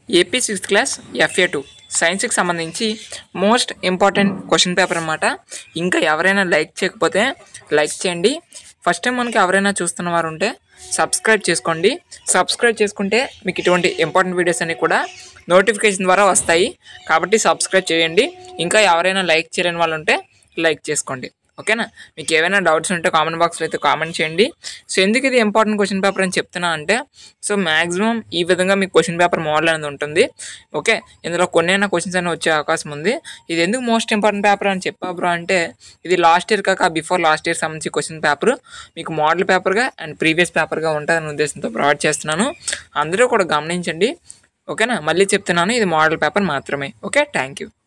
AP sixth class FA two సైన్స్కి సంబంధించి most important question paper అన్నమాట ఇంకా ఎవరైనా లైక్ చేయకపోతే లైక్ చేయండి ఫస్ట్ టైం మనకి ఎవరైనా చూస్తున్న వారు ఉంటే సబ్స్క్రైబ్ చేసుకోండి సబ్స్క్రైబ్ చేసుకుంటే మీకు ఇటువంటి ఇంపార్టెంట్ వీడియోస్ అన్నీ కూడా నోటిఫికేషన్ ద్వారా వస్తాయి కాబట్టి సబ్స్క్రైబ్ చేయండి ఇంకా ఎవరైనా లైక్ చేయలేని వాళ్ళు ఉంటే లైక్ చేసుకోండి ఓకేనా మీకు ఏమైనా డౌట్స్ ఉంటే కామెంట్ బాక్స్లో అయితే కామెంట్ చేయండి సో ఎందుకు ఇది ఇంపార్టెంట్ క్వశ్చన్ పేపర్ అని చెప్తున్నా అంటే సో మ్యాక్సిమం ఈ విధంగా మీకు క్వశ్చన్ పేపర్ మోడల్ అనేది ఉంటుంది ఓకే ఇందులో కొన్ని అయినా క్వశ్చన్స్ అనేవి వచ్చే అవకాశం ఉంది ఇది ఎందుకు మోస్ట్ ఇంపార్టెంట్ పేపర్ అని చెప్పా బ్రో అంటే ఇది లాస్ట్ ఇయర్ కాక బిఫోర్ లాస్ట్ ఇయర్ సంబంధించి క్వశ్చన్ పేపర్ మీకు మోడల్ పేపర్గా అండ్ ప్రీవియస్ పేపర్గా ఉంటుందనే ఉద్దేశంతో ప్రొవైడ్ చేస్తున్నాను అందరూ కూడా గమనించండి ఓకేనా మళ్ళీ చెప్తున్నాను ఇది మోడల్ పేపర్ మాత్రమే ఓకే థ్యాంక్ యూ